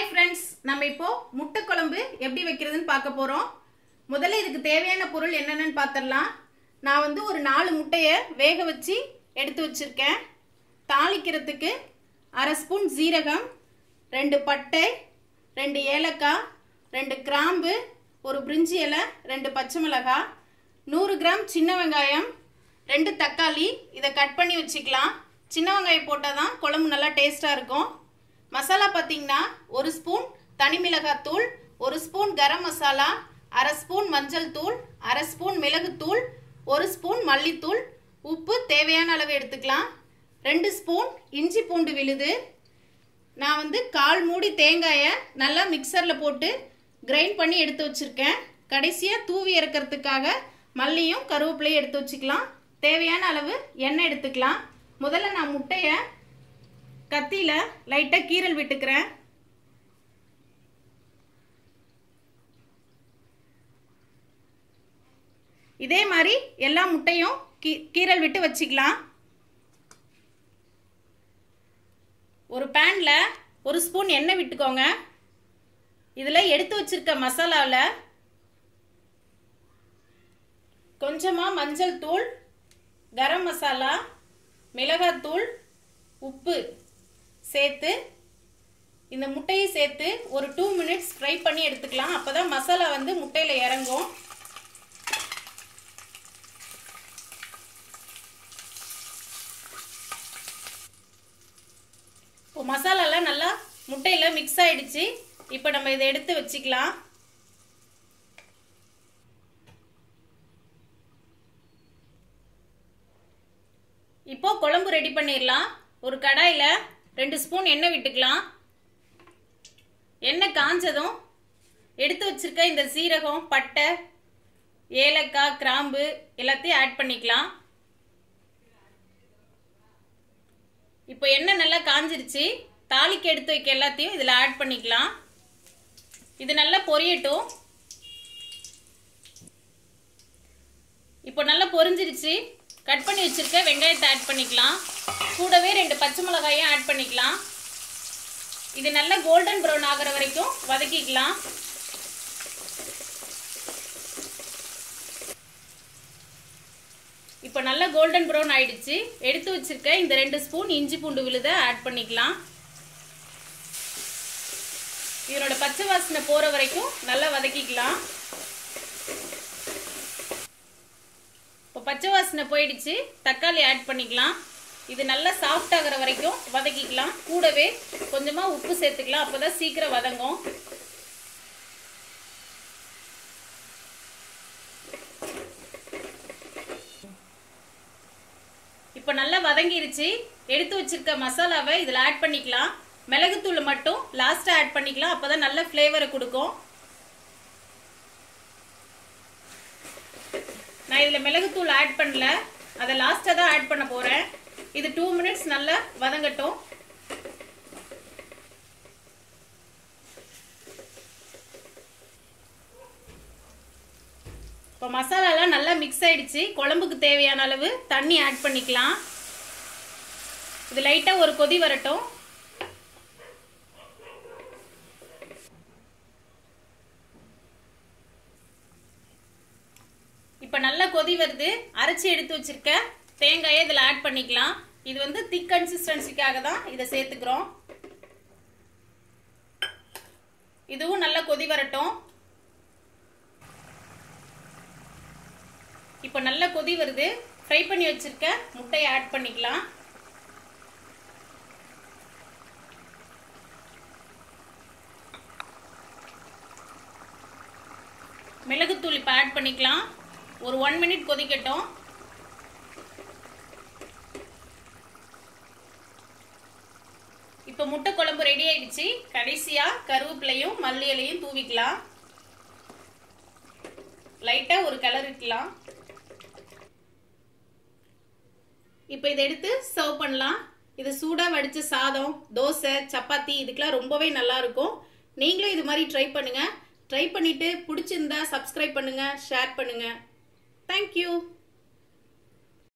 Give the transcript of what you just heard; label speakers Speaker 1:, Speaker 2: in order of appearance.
Speaker 1: hi friends நம்ம இப்போ முட்டை குழம்பு எப்படி வைக்கிறதுன்னு பார்க்க போறோம் முதல்ல இதுக்கு தேவையான பொருள் என்னென்னு பார்த்துடலாம் நான் வந்து ஒரு நாலு முட்டையை வேக வச்சு எடுத்து வச்சிருக்கேன் தாளிக்கிறதுக்கு அரை ஸ்பூன் ஜீரகம் ரெண்டு பட்டை ரெண்டு ஏலக்காய் ரெண்டு கிராம்பு ஒரு பிரிஞ்சி இலை ரெண்டு பச்சை மிளகாய் நூறு கிராம் சின்ன வெங்காயம் ரெண்டு தக்காளி இதை கட் பண்ணி வச்சுக்கலாம் சின்ன வெங்காயம் போட்டால் தான் குழம்பு நல்லா டேஸ்ட்டாக இருக்கும் மசாலா பார்த்தீங்கன்னா ஒரு ஸ்பூன் தனி மிளகாத்தூள் ஒரு ஸ்பூன் கரம் மசாலா அரை ஸ்பூன் மஞ்சள் தூள் அரை ஸ்பூன் மிளகுத்தூள் ஒரு ஸ்பூன் மல்லித்தூள் உப்பு தேவையான அளவு எடுத்துக்கலாம் ரெண்டு ஸ்பூன் இஞ்சி பூண்டு விழுது நான் வந்து கால் மூடி தேங்காயை நல்லா மிக்சரில் போட்டு கிரைண்ட் பண்ணி எடுத்து வச்சுருக்கேன் கடைசியாக தூவி இறக்கிறதுக்காக மல்லியும் கருவேப்பிலையும் எடுத்து வச்சுக்கலாம் தேவையான அளவு எண்ணெய் எடுத்துக்கலாம் முதல்ல நான் முட்டையை கத்தியில் லைட்டாக கீரல் விட்டுக்கிறேன் இதே மாதிரி எல்லா முட்டையும் கீ கீரல் விட்டு வச்சுக்கலாம் ஒரு பேனில் ஒரு ஸ்பூன் எண்ணெய் விட்டுக்கோங்க இதில் எடுத்து வச்சிருக்க மசாலாவில் கொஞ்சமாக மஞ்சள் தூள் கரம் மசாலா மிளகாத்தூள் உப்பு சேர்த்து இந்த முட்டையை சேர்த்து ஒரு டூ மினிட்ஸ் ஃப்ரை பண்ணி எடுத்துக்கலாம் அப்போ தான் மசாலா வந்து முட்டையில் இறங்கும் இப்போ மசாலாலாம் நல்லா முட்டையில் மிக்ஸ் ஆயிடுச்சு இப்போ நம்ம இதை எடுத்து வச்சுக்கலாம் இப்போ குழம்பு ரெடி பண்ணிடலாம் ஒரு கடாயில் ரெண்டு ஸ்பூன் எண்ணெய் விட்டுக்கலாம் எண்ணெய் காஞ்சதும் எடுத்து வச்சிருக்க இந்த சீரகம் பட்டை ஏலக்காய் கிராம்பு எல்லாத்தையும் ஆட் பண்ணிக்கலாம் இப்போ எண்ணெய் நல்லா காஞ்சிருச்சு தாளிக்கு எடுத்து வைக்க எல்லாத்தையும் இதில் ஆட் பண்ணிக்கலாம் இது நல்லா பொரியட்டும் இப்போ நல்லா பொரிஞ்சிருச்சு கட் பண்ணி வச்சிருக்க வெங்காயத்தை ஆட் பண்ணிக்கலாம் கூடவே ரெண்டு பச்சை மிளகாயும் ஆட் பண்ணிக்கலாம் இது நல்லா கோல்டன் ப்ரௌன் ஆகிற வரைக்கும் வதக்கிக்கலாம் இப்போ நல்லா கோல்டன் ப்ரௌன் ஆயிடுச்சு எடுத்து வச்சிருக்க இந்த ரெண்டு ஸ்பூன் இஞ்சி பூண்டு விழுத ஆட் பண்ணிக்கலாம் இதனோட பச்சை வாசனை போகிற வரைக்கும் நல்லா வதக்கிக்கலாம் இப்போ பச்சை வாசனை போயிடுச்சு தக்காளி ஆட் பண்ணிக்கலாம் இது நல்லா சாஃப்ட் ஆகிற வரைக்கும் வதக்கிக்கலாம் கூடவே கொஞ்சமாக உப்பு சேர்த்துக்கலாம் அப்போ தான் சீக்கிரம் வதங்கும் இப்போ நல்லா வதங்கிருச்சு எடுத்து வச்சிருக்க மசாலாவை இதில் ஆட் பண்ணிக்கலாம் மிளகுத்தூள் மட்டும் லாஸ்ட்டாக ஆட் பண்ணிக்கலாம் அப்போ தான் நல்ல ஃப்ளேவரை கொடுக்கும் நான் இதில் மிளகுத்தூள் ஆட் பண்ணல அதை லாஸ்ட்டாக தான் ஆட் பண்ண போகிறேன் இது டூ மினிட்ஸ் நல்லா வதங்கட்டும் இப்போ மசாலாலாம் நல்லா மிக்ஸ் ஆயிடுச்சு குழம்புக்கு தேவையான அளவு தண்ணி ஆட் பண்ணிக்கலாம் இது லைட்டாக ஒரு கொதி வரட்டும் இப்போ நல்லா கொதி வருது அரைச்சி எடுத்து வச்சிருக்க தேங்காயை இதில் ஆட் பண்ணிக்கலாம் இது வந்து திக் கன்சிஸ்டன்சிக்காக தான் இதை சேர்த்துக்கிறோம் இதுவும் நல்லா கொதி வரட்டும் இப்போ நல்லா கொதி வருது ஃப்ரை பண்ணி வச்சிருக்க முட்டையை ஆட் பண்ணிக்கலாம் மிளகுத்தூள் இப்போ ஆட் பண்ணிக்கலாம் ஒரு ஒன் மினிட் கொதிக்கட்டும் இப்போ முட்டை குழம்பு ரெடி ஆயிடுச்சு கடைசியாக கருவேப்பிலையும் மல்லி இலையும் தூவிக்கலாம் லைட்டாக ஒரு கலர் விட்டுலாம் இப்போ இதை எடுத்து சர்வ் பண்ணலாம் இது சூடாக வடித்த சாதம் தோசை சப்பாத்தி இதுக்கெலாம் ரொம்பவே நல்லா இருக்கும் நீங்களும் இது மாதிரி ட்ரை பண்ணுங்கள் ட்ரை பண்ணிவிட்டு பிடிச்சிருந்தா சப்ஸ்கிரைப் பண்ணுங்கள் ஷேர் பண்ணுங்கள் தேங்க்யூ